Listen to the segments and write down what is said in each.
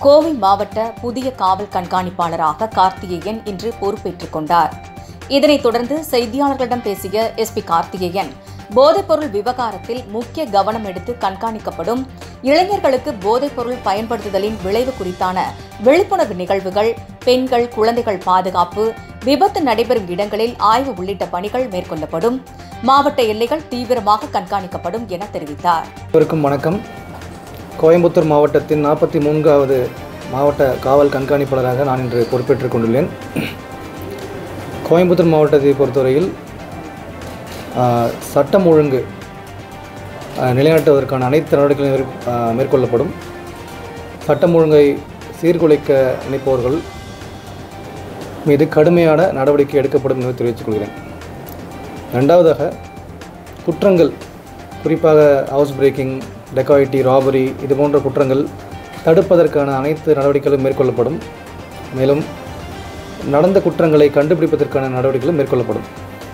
கோவை மாவட்ட புதிய காவல் கண்காணிப்பாளராக கார்த்திகேயன் இன்று பொறுப்பேற்றுக் கொண்டார் இதனைத் தொடர்ந்து செய்தியாளர்களிடம் பேசிய எஸ்பி கார்த்திகேயன் போதைப்பொருள் விவகாரத்தில் முக்கிய கவனம் எடுத்து கண்காணிக்கப்படும் இளைஞர்களுக்கு போதைப்பொருள் பயன்படுத்துதலின் விளைவு குறித்தான விழிப்புணர்வு நிகழ்வுகள் பெண்கள் குழந்தைகள் பாதுகாப்பு விபத்து நடைபெறும் இடங்களில் ஆய்வு உள்ளிட்ட பணிகள் மேற்கொள்ளப்படும் மாவட்ட எல்லைகள் தீவிரமாக கண்காணிக்கப்படும் என தெரிவித்தார் அனைவருக்கும் வணக்கம் கோயம்புத்தூர் மாவட்டத்தின் நாற்பத்தி மூன்றாவது மாவட்ட காவல் கண்காணிப்பாளராக நான் இன்று பொறுப்பேற்றுக் கொண்டுள்ளேன் கோயம்புத்தூர் மாவட்டத்தை பொறுத்தவரையில் ஆ, சட்டம் ஒழுங்கு ஆ, நிலைநாட்டுவதற்கான அனைத்து நடவடிக்கைகளும் மேற்- ஆ, மேற்கொள்ளப்படும் சட்டம் ஒழுங்கை சீர்குலைக்க நினைப்பவர்கள் மீது கடுமையான நடவடிக்கை எடுக்கப்படும் என்று தெரிவித்துக் கொள்கிறேன் ரெண்டாவதாக குற்றங்கள் குறிப்பாக ஹவுஸ் பிரேக்கிங் டெக்காயிட்டி ராபரி இது போன்ற குற்றங்கள் தடுப்பதற்கான அனைத்து நடவடிக்கைகளும் மேற்கொள்ளப்படும் மேலும் நடந்த குற்றங்களை கண்டுபிடிப்பதற்கான நடவடிக்கைகளும் மேற்கொள்ளப்படும்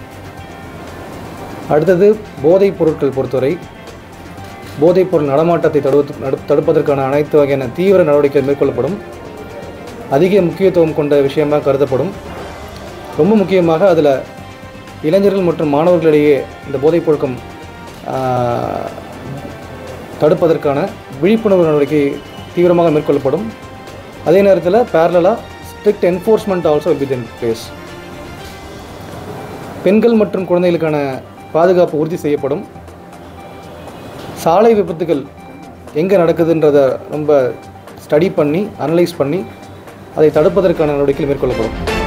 அடுத்தது போதைப் பொருட்கள் பொறுத்தவரை போதைப் பொருள் நடமாட்டத்தை தடுத்து நடு- தடுப்பதற்கான அனைத்து வகையான தீவிர நடவடிக்கைகள் மேற்கொள்ளப்படும் அதிக முக்கியத்துவம் கொண்ட விஷயமாக கருதப்படும் ரொம்ப முக்கியமாக அதில் இளைஞர்கள் மற்றும் மாணவர்களிடையே இந்த போதைப் பழக்கம் ஆஹ், தடுப்பதற்கான விழிப்புணர்வு நடவடிக்கை தீவிரமாக மேற்கொள்ளப்படும் அதே நேரத்தில் பேரலாக strict enforcement also will be in place பெண்கள் மற்றும் குழந்தைகளுக்கான பாதுகாப்பு உறுதி செய்யப்படும் சாலை விபத்துகள் எங்கே நடக்குதுன்றதை ரொம்ப ஸ்டடி பண்ணி அனலைஸ் பண்ணி அதை தடுப்பதற்கான நடவடிக்கைகள் மேற்கொள்ளப்படும்